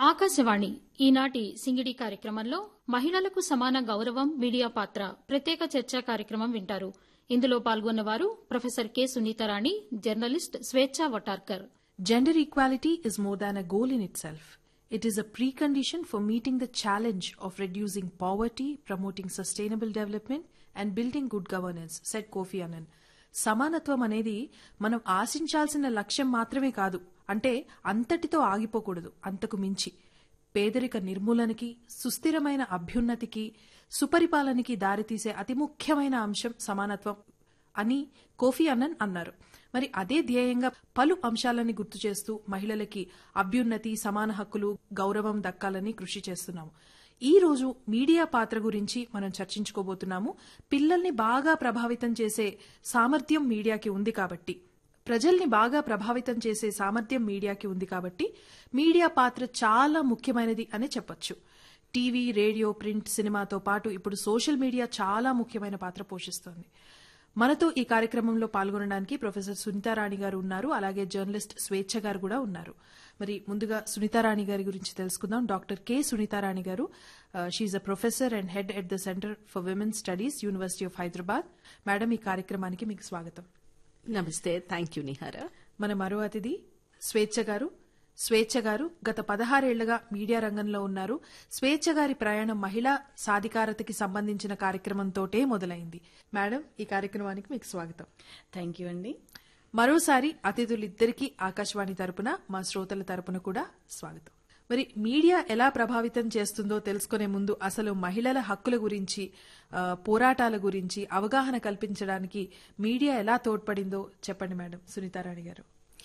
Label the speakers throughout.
Speaker 1: ఆకాశవాణి ఈనాటి సింగిడి కార్యక్రమంలో మహిళలకు సమాన గౌరవం మీడియా పాత్ర ప్రత్యేక చర్చా కార్యక్రమం వింటారు ఇందులో పాల్గొన్నవారు professor K Sunitharani journalist Swecha Vatarkar
Speaker 2: Gender equality is more than a goal in itself. It is a precondition for meeting the challenge of reducing poverty, promoting sustainable development, and building good governance, said Kofi Annan. సమానత్వం అనేది మనం ఆశించాల్సిన లక్ష్యం మాత్రమే కాదు అంటే అంతటితో ఆగిపోకూడదు అంతకు మించి పేదరిక నిర్మూలనకి సుస్థిరమైన అభ్యున్నతికి సుపరిపాలనకి దారితీసే అతి ముఖ్యమైన అంశం సమానత్వం అని కోఫీ అన్నన్ అన్నారు మరి అదే ధ్యేయంగా పలు అంశాలని గుర్తు చేస్తూ మహిళలకి అభ్యున్నతి సమాన హక్కులు గౌరవం దక్కాలని కృషి చేస్తున్నాము ఈ రోజు మీడియా పాత్ర గురించి మనం చర్చించుకోబోతున్నాము పిల్లల్ని బాగా ప్రభావితం చేసే సామర్థ్యం మీడియాకి ఉంది కాబట్టి ప్రజల్ని బాగా ప్రభావితం చేసే సామర్థ్యం మీడియాకి ఉంది కాబట్టి మీడియా పాత్ర చాలా ముఖ్యమైనది అని చెప్పొచ్చు టీవీ రేడియో ప్రింట్ సినిమాతో పాటు ఇప్పుడు సోషల్ మీడియా చాలా ముఖ్యమైన పాత్ర పోషిస్తోంది మనతో ఈ కార్యక్రమంలో పాల్గొనడానికి ప్రొఫెసర్ సునీతారాణి గారు ఉన్నారు అలాగే జర్నలిస్ట్ స్వేచ్ఛ గారు కూడా ఉన్నారు మరి ముందుగా సునీతారాణి గారి గురించి తెలుసుకుందాం డాక్టర్ కె సునీతారాణి గారు she a professor and head at the centre for women studies university of Hyderabad madam ఈ కార్యక్రమానికి మీకు స్వాగతం
Speaker 3: నమస్తే థ్యాంక్ యూ నిహార
Speaker 2: మన మరో అతిథి స్వేచ్ఛ గారు స్వేచ్ఛ గారు గత పదహారేళ్లుగా మీడియా రంగంలో ఉన్నారు స్వేచ్ఛ గారి ప్రయాణం మహిళా సాధికారతకి సంబంధించిన కార్యక్రమంతోటే మొదలైంది మేడం ఈ కార్యక్రమానికి మీకు స్వాగతం
Speaker 3: థ్యాంక్ యూ అండి
Speaker 2: మరోసారి అతిథులిద్దరికీ ఆకాశవాణి తరపున మా శ్రోతల తరపున కూడా స్వాగతం మరి మీడియా ఎలా ప్రభావితం చేస్తుందో తెలుసుకునే ముందు అసలు మహిళల హక్కుల గురించి ఆ, పోరాటాల గురించి అవగాహన కల్పించడానికి మీడియా ఎలా తోడ్పడిందో చెప్పండి మేడం సునీతారాణి గారు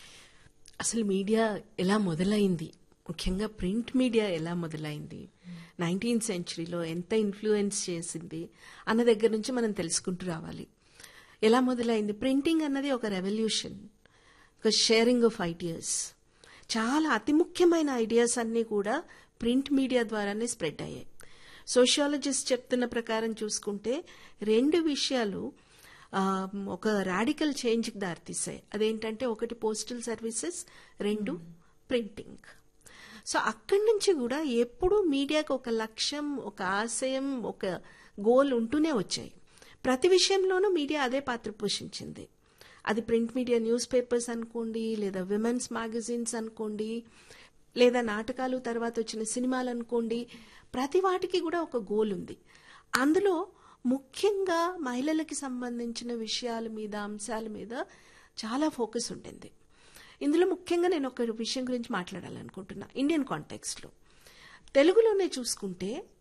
Speaker 3: అసలు మీడియా ఎలా మొదలైంది ముఖ్యంగా ప్రింట్ మీడియా ఎలా మొదలైంది నైన్టీన్త్ సెంచరీలో ఎంత ఇన్ఫ్లుయెన్స్ చేసింది అన్న దగ్గర నుంచి మనం తెలుసుకుంటూ రావాలి ఎలా మొదలైంది ప్రింటింగ్ అన్నది ఒక రెవల్యూషన్ ఒక షేరింగ్ ఆఫ్ ఐడియాస్ చాలా అతి ముఖ్యమైన ఐడియాస్ అన్నీ కూడా ప్రింట్ మీడియా ద్వారానే స్ప్రెడ్ అయ్యాయి సోషియాలజిస్ట్ చెప్తున్న ప్రకారం చూసుకుంటే రెండు విషయాలు ఆ, ఒక రాడికల్ చేంజ్కి దారితీసాయి అదేంటంటే ఒకటి పోస్టల్ సర్వీసెస్ రెండు ప్రింటింగ్ సో అక్కడి నుంచి కూడా ఎప్పుడూ మీడియాకు ఒక లక్ష్యం ఒక ఆశయం ఒక గోల్ ఉంటూనే వచ్చాయి ప్రతి విషయంలోనూ మీడియా అదే పాత్ర పోషించింది అది ప్రింట్ మీడియా న్యూస్ పేపర్స్ అనుకోండి లేదా విమెన్స్ మ్యాగజైన్స్ అనుకోండి లేదా నాటకాలు తర్వాత వచ్చిన సినిమాలు అనుకోండి ప్రతి వాటికి కూడా ఒక గోల్ ఉంది అందులో ముఖ్యంగా మహిళలకి సంబంధించిన విషయాల మీద అంశాల మీద చాలా ఫోకస్ ఉంటుంది ఇందులో ముఖ్యంగా నేను ఒక విషయం గురించి మాట్లాడాలనుకుంటున్నా ఇండియన్ కాంటెక్స్ట్లో తెలుగులోనే చూసుకుంటే